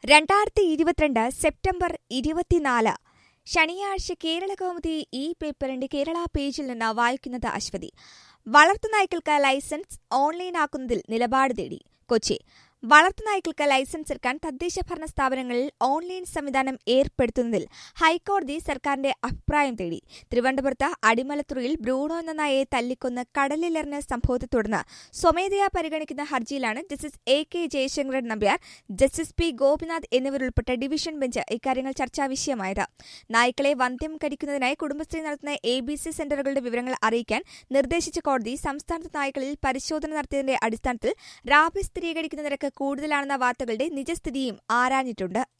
രണ്ടായിരത്തി ഇരുപത്തിരണ്ട് സെപ്റ്റംബർ ഇരുപത്തിനാല് ശനിയാഴ്ച കേരള കൗമുദി ഈ പേപ്പറിന്റെ കേരള പേജിൽ നിന്ന് വായിക്കുന്നത് അശ്വതി വളർത്തുനായ്ക്കൾക്ക് ലൈസൻസ് ഓൺലൈനാക്കുന്നതിൽ നിലപാട് തേടി കൊച്ചി വളർത്തുനായ്ക്കൾക്ക് ലൈസൻസ് എടുക്കാൻ തദ്ദേശ ഭരണ സ്ഥാപനങ്ങളിൽ ഓൺലൈൻ സംവിധാനം ഏർപ്പെടുത്തുന്നതിൽ ഹൈക്കോടതി സർക്കാരിന്റെ അഭിപ്രായം തേടി തിരുവനന്തപുരത്ത് അടിമലത്തുറയിൽ ബ്രൂണോ എന്ന നായയെ തല്ലിക്കൊന്ന് കടലിലെറിഞ്ഞ സംഭവത്തെ തുടർന്ന് സ്വമേധയാ പരിഗണിക്കുന്ന ഹർജിയിലാണ് justice A K Jayasankaran Nambiar justice P Gopinath എന്നിവരുൾപ്പെട്ട ഡിവിഷൻ ബെഞ്ച് ഇക്കാര്യങ്ങൾ ചർച്ചാ വിഷയമായത് നായ്ക്കളെ വന്ധ്യം കടിക്കുന്നതിനായി കുടുംബശ്രീ നടത്തുന്ന എ ബി സി സെന്ററുകളുടെ വിവരങ്ങൾ അറിയിക്കാൻ നിർദ്ദേശിച്ച കോടതി സംസ്ഥാനത്ത് നായ്ക്കളിൽ പരിശോധന നടത്തിയതിന്റെ അടിസ്ഥാനത്തിൽ റാബിസ് സ്ഥിരീകരിക്കുന്ന നിരക്ക് കൂടുതലാണെന്ന വാർത്തകളുടെ നിജസ്ഥിതിയും ആരാഞ്ഞിട്ടുണ്ട്